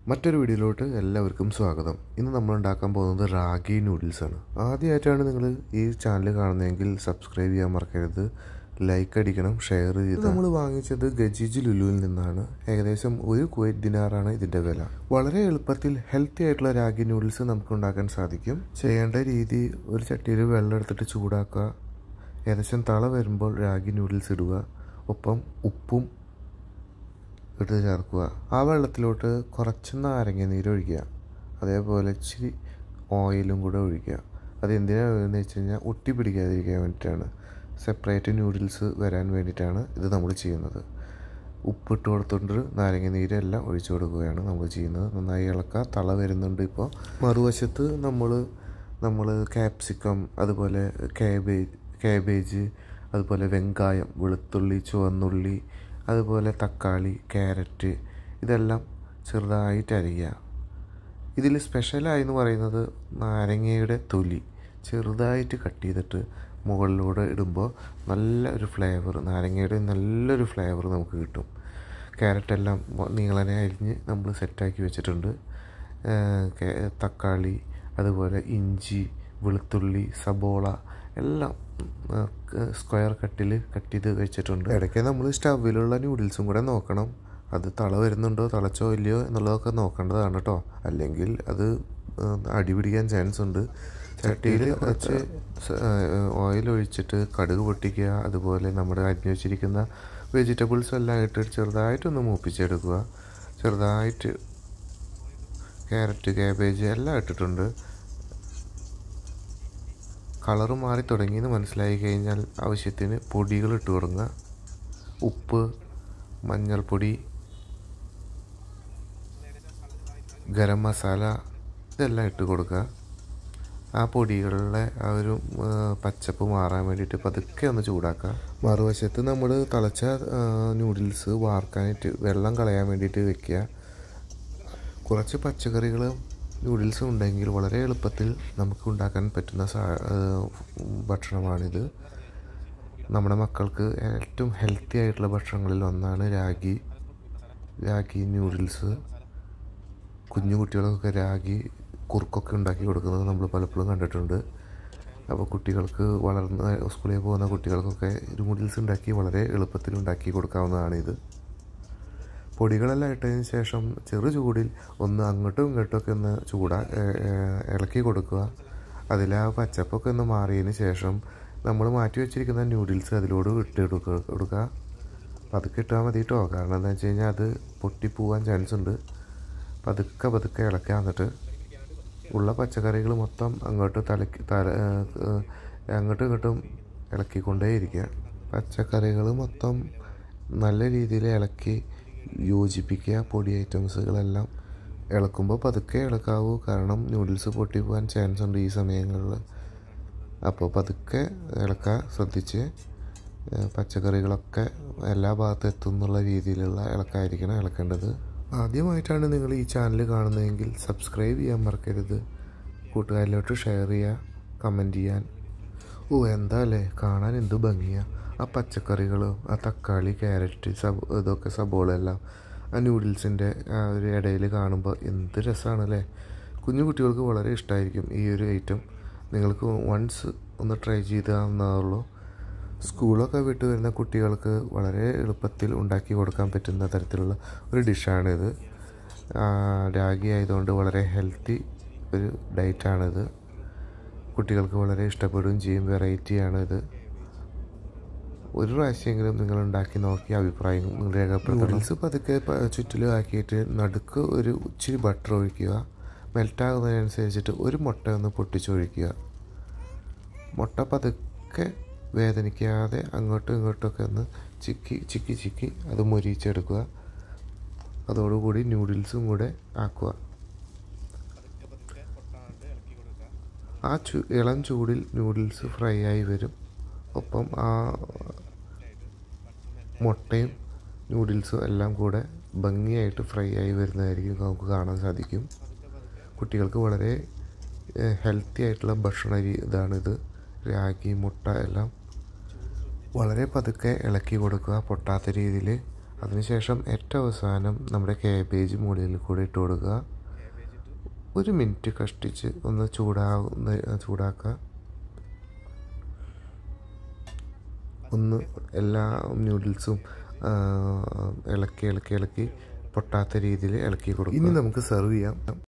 മറ്റൊരു വീഡിയോയിലോട്ട് എല്ലാവർക്കും സ്വാഗതം ഇന്ന് നമ്മൾ ഉണ്ടാക്കാൻ പോകുന്നത് റാഗി നൂഡിൽസാണ് ആദ്യമായിട്ടാണ് നിങ്ങൾ ഈ ചാനൽ കാണുന്നതെങ്കിൽ സബ്സ്ക്രൈബ് ചെയ്യാൻ മറക്കരുത് ലൈക്ക് അടിക്കണം ഷെയർ ചെയ്ത് നമ്മൾ വാങ്ങിച്ചത് ഗജീജ് ലുലുവിൽ നിന്നാണ് ഏകദേശം ഒരു കുവൈറ്റ് ദിനാറാണ് ഇതിൻ്റെ വില വളരെ എളുപ്പത്തിൽ ഹെൽത്തി ആയിട്ടുള്ള റാഗി നൂഡിൽസ് നമുക്ക് ഉണ്ടാക്കാൻ സാധിക്കും ചെയ്യേണ്ട രീതി ഒരു ചട്ടിയിൽ വെള്ളം എടുത്തിട്ട് ചൂടാക്കുക ഏകദേശം തള വരുമ്പോൾ റാഗി നൂഡിൽസ് ഇടുക ഒപ്പം ഉപ്പും ഇട്ട് ചേർക്കുക ആ വെള്ളത്തിലോട്ട് കുറച്ച് നാരങ്ങ നീര് ഒഴിക്കുക അതേപോലെ ഇച്ചിരി ഓയിലും കൂടെ ഒഴിക്കുക അത് എന്തിനാണെന്ന് വെച്ച് കഴിഞ്ഞാൽ ഒട്ടി പിടിക്കാതിരിക്കാൻ വേണ്ടിയിട്ടാണ് സെപ്പറേറ്റ് നൂഡിൽസ് വരാൻ വേണ്ടിയിട്ടാണ് ഇത് നമ്മൾ ചെയ്യുന്നത് ഉപ്പിട്ട് കൊടുത്തുകൊണ്ട് നാരങ്ങ നീരെല്ലാം ഒഴിച്ചു കൊടുക്കുകയാണ് നമ്മൾ ചെയ്യുന്നത് നന്നായി ഇളക്കുക തള വരുന്നുണ്ട് ഇപ്പോൾ മറുവശത്ത് നമ്മൾ നമ്മൾ ക്യാപ്സിക്കം അതുപോലെ കാബേജ് കാബേജ് അതുപോലെ വെങ്കായം വെളുത്തുള്ളി ചുവന്നുള്ളി അതുപോലെ തക്കാളി ക്യാരറ്റ് ഇതെല്ലാം ചെറുതായിട്ട് അരിയുക ഇതിൽ സ്പെഷ്യലായി എന്ന് പറയുന്നത് നാരങ്ങയുടെ തൊലി ചെറുതായിട്ട് കട്ട് ചെയ്തിട്ട് മുകളിലൂടെ ഇടുമ്പോൾ നല്ല ഒരു ഫ്ലേവർ നാരങ്ങയുടെ നല്ലൊരു ഫ്ലേവർ നമുക്ക് കിട്ടും ക്യാരറ്റെല്ലാം നീളനെ അരിഞ്ഞ് നമ്മൾ സെറ്റാക്കി വെച്ചിട്ടുണ്ട് തക്കാളി അതുപോലെ ഇഞ്ചി വെളുത്തുള്ളി സബോള എല്ലാം സ്ക്വയർ കട്ടിൽ കട്ട് ചെയ്ത് വെച്ചിട്ടുണ്ട് ഇടയ്ക്ക് നമ്മൾ സ്റ്റവിലുള്ള നൂഡിൽസും കൂടെ നോക്കണം അത് തള വരുന്നുണ്ടോ തിളച്ചോ ഇല്ലയോ എന്നുള്ളതൊക്കെ നോക്കേണ്ടതാണ് കേട്ടോ അല്ലെങ്കിൽ അത് അടി പിടിക്കാൻ ചാൻസ് ഉണ്ട് ചട്ടിയിൽ വെച്ച് ഓയിൽ ഒഴിച്ചിട്ട് കടുക് പൊട്ടിക്കുക അതുപോലെ നമ്മുടെ അരിഞ്ഞു വെച്ചിരിക്കുന്ന വെജിറ്റബിൾസ് എല്ലാം ഇട്ടിട്ട് ചെറുതായിട്ടൊന്ന് മൂപ്പിച്ചെടുക്കുക ചെറുതായിട്ട് ക്യാരറ്റ് കാബേജ് എല്ലാം ഇട്ടിട്ടുണ്ട് കളറ് മാറി തുടങ്ങിയെന്ന് മനസ്സിലായി കഴിഞ്ഞാൽ ആവശ്യത്തിന് പൊടികൾ ഇട്ട് തുടങ്ങുക ഉപ്പ് മഞ്ഞൾപ്പൊടി ഗരം മസാല ഇതെല്ലാം ഇട്ട് കൊടുക്കുക ആ പൊടികളുടെ ആ ഒരു പച്ചപ്പ് മാറാൻ വേണ്ടിയിട്ട് പതുക്കെ ഒന്ന് ചൂടാക്കുക മറുവശത്ത് നമ്മൾ തിളച്ച നൂഡിൽസ് വാർക്കാനായിട്ട് വെള്ളം കളയാൻ വേണ്ടിയിട്ട് വെക്കുക കുറച്ച് പച്ചക്കറികളും നൂഡിൽസ് ഉണ്ടെങ്കിൽ വളരെ എളുപ്പത്തിൽ നമുക്ക് ഉണ്ടാക്കാൻ പറ്റുന്ന ഭക്ഷണമാണിത് നമ്മുടെ മക്കൾക്ക് ഏറ്റവും ഹെൽത്തി ആയിട്ടുള്ള ഭക്ഷണങ്ങളിൽ ഒന്നാണ് രാഗി രാഗി നൂഡിൽസ് കുഞ്ഞു കുട്ടികൾക്കൊക്കെ രാഗി കുറുക്കൊക്കെ ഉണ്ടാക്കി കൊടുക്കുന്നത് നമ്മൾ പലപ്പോഴും കണ്ടിട്ടുണ്ട് അപ്പോൾ കുട്ടികൾക്ക് വളർന്ന സ്കൂളിൽ പോകുന്ന കുട്ടികൾക്കൊക്കെ നൂഡിൽസ് ഉണ്ടാക്കി വളരെ എളുപ്പത്തിൽ ഉണ്ടാക്കി കൊടുക്കാവുന്നതാണിത് പൊടികളെല്ലാം ഇട്ടതിന് ശേഷം ചെറു ചൂടിൽ ഒന്ന് അങ്ങോട്ടും ഇങ്ങോട്ടുമൊക്കെ ഒന്ന് ചൂടാ ഇളക്കി കൊടുക്കുക അതിൽ ആ പച്ചപ്പൊക്കെ ഒന്ന് മാറിയതിന് ശേഷം നമ്മൾ മാറ്റി വെച്ചിരിക്കുന്ന നൂഡിൽസ് അതിലോട് ഇട്ട് കൊടുക്കുക കൊടുക്കുക പതുക്കെ ഇട്ടാൽ മതി കേട്ടോ കാരണം എന്താ വെച്ച് കഴിഞ്ഞാൽ അത് പൊട്ടിപ്പോവാൻ ചാൻസ് ഉണ്ട് പതുക്കെ പതുക്കെ ഇളക്കുക എന്നിട്ട് ഉള്ള പച്ചക്കറികൾ മൊത്തം അങ്ങോട്ട് തലക്ക് തല അങ്ങോട്ടും ഇങ്ങോട്ടും ഇളക്കിക്കൊണ്ടേയിരിക്കുക പച്ചക്കറികൾ മൊത്തം നല്ല രീതിയിൽ ഇളക്കി യോജിപ്പിക്കുക പൊടി ഐറ്റംസുകളെല്ലാം ഇളക്കുമ്പോൾ പതുക്കെ ഇളക്കാവൂ കാരണം നൂഡിൽസ് പൊട്ടിപ്പോകാൻ ചാൻസ് ഉണ്ട് ഈ സമയങ്ങളിൽ അപ്പോൾ പതുക്കെ ഇളക്കുക ശ്രദ്ധിച്ച് പച്ചക്കറികളൊക്കെ എല്ലാ ഭാഗത്തും എത്തുന്നുള്ള രീതിയിലുള്ള ഇളക്കായിരിക്കണം ഇളക്കേണ്ടത് ആദ്യമായിട്ടാണ് നിങ്ങൾ ഈ ചാനൽ കാണുന്നതെങ്കിൽ സബ്സ്ക്രൈബ് ചെയ്യാൻ മറക്കരുത് കൂട്ടുകാരിലോട്ട് ഷെയർ ചെയ്യുക കമൻറ്റ് ചെയ്യാൻ ഓ എന്താ അല്ലേ കാണാൻ എന്ത് ഭംഗിയാണ് ആ പച്ചക്കറികളും ആ തക്കാളി ക്യാരറ്റ് സബ് ഇതൊക്കെ സബോള എല്ലാം ആ നൂഡിൽസിൻ്റെ ആ ഒരു ഇടയിൽ കാണുമ്പോൾ എന്ത് രസമാണല്ലേ കുഞ്ഞു കുട്ടികൾക്ക് വളരെ ഇഷ്ടമായിരിക്കും ഈ ഒരു ഐറ്റം നിങ്ങൾക്ക് വൺസ് ഒന്ന് ട്രൈ ചെയ്താവുന്നതുള്ളൂ സ്കൂളൊക്കെ വിട്ട് വരുന്ന കുട്ടികൾക്ക് വളരെ എളുപ്പത്തിൽ ഉണ്ടാക്കി കൊടുക്കാൻ പറ്റുന്ന തരത്തിലുള്ള ഒരു ഡിഷാണിത് രാഗി ആയതുകൊണ്ട് വളരെ ഹെൽത്തി ഒരു ഡയറ്റാണിത് കുട്ടികൾക്ക് വളരെ ഇഷ്ടപ്പെടുകയും ചെയ്യും വെറൈറ്റിയാണിത് ഒരു പ്രാവശ്യമെങ്കിലും നിങ്ങൾ ഉണ്ടാക്കി നോക്കി അഭിപ്രായം രേഖപ്പെടുത്തണം നൂഡിൽസ് പതുക്കെ ചുറ്റിലും ആക്കിയിട്ട് നടുക്ക് ഒരു ഇച്ചിരി ബട്ടർ ഒഴിക്കുക മെൽറ്റാകുന്നതിനനുസരിച്ചിട്ട് ഒരു മുട്ട ഒന്ന് പൊട്ടിച്ചൊഴിക്കുക മുട്ട പതുക്കെ വേദനിക്കാതെ അങ്ങോട്ടും ഇങ്ങോട്ടൊക്കെ ഒന്ന് ചിക്കി ചിക്കി ചിക്കി അത് മൊരിച്ചെടുക്കുക അതോടുകൂടി നൂഡിൽസും കൂടെ ആക്കുക ആ ചു ഇളം ചൂടിൽ നൂഡിൽസ് ഫ്രൈ ആയി വരും ഒപ്പം ആ മുട്ടയും നൂഡിൽസും എല്ലാം കൂടെ ഭംഗിയായിട്ട് ഫ്രൈ ആയി വരുന്നതായിരിക്കും നമുക്ക് കാണാൻ സാധിക്കും കുട്ടികൾക്ക് വളരെ ഹെൽത്തി ആയിട്ടുള്ള ഭക്ഷണ ഇതാണിത് രാഗി മുട്ട എല്ലാം വളരെ പതുക്കെ ഇളക്കി കൊടുക്കുക പൊട്ടാത്ത രീതിയിൽ അതിനുശേഷം ഏറ്റവും അവസാനം നമ്മുടെ കാബേജ് മുകളിൽ കൂടി ഇട്ട് കൊടുക്കുക ഒരു മിനിറ്റ് കഷ്ടിച്ച് ഒന്ന് ചൂടാകുന്ന ചൂടാക്കുക ഒന്ന് എല്ലാ ന്യൂഡിൽസും ഇളക്കി ഇളക്കി ഇളക്കി പൊട്ടാത്ത രീതിയിൽ ഇളക്കി കൊടുക്കും ഇനി നമുക്ക് സെർവ് ചെയ്യാം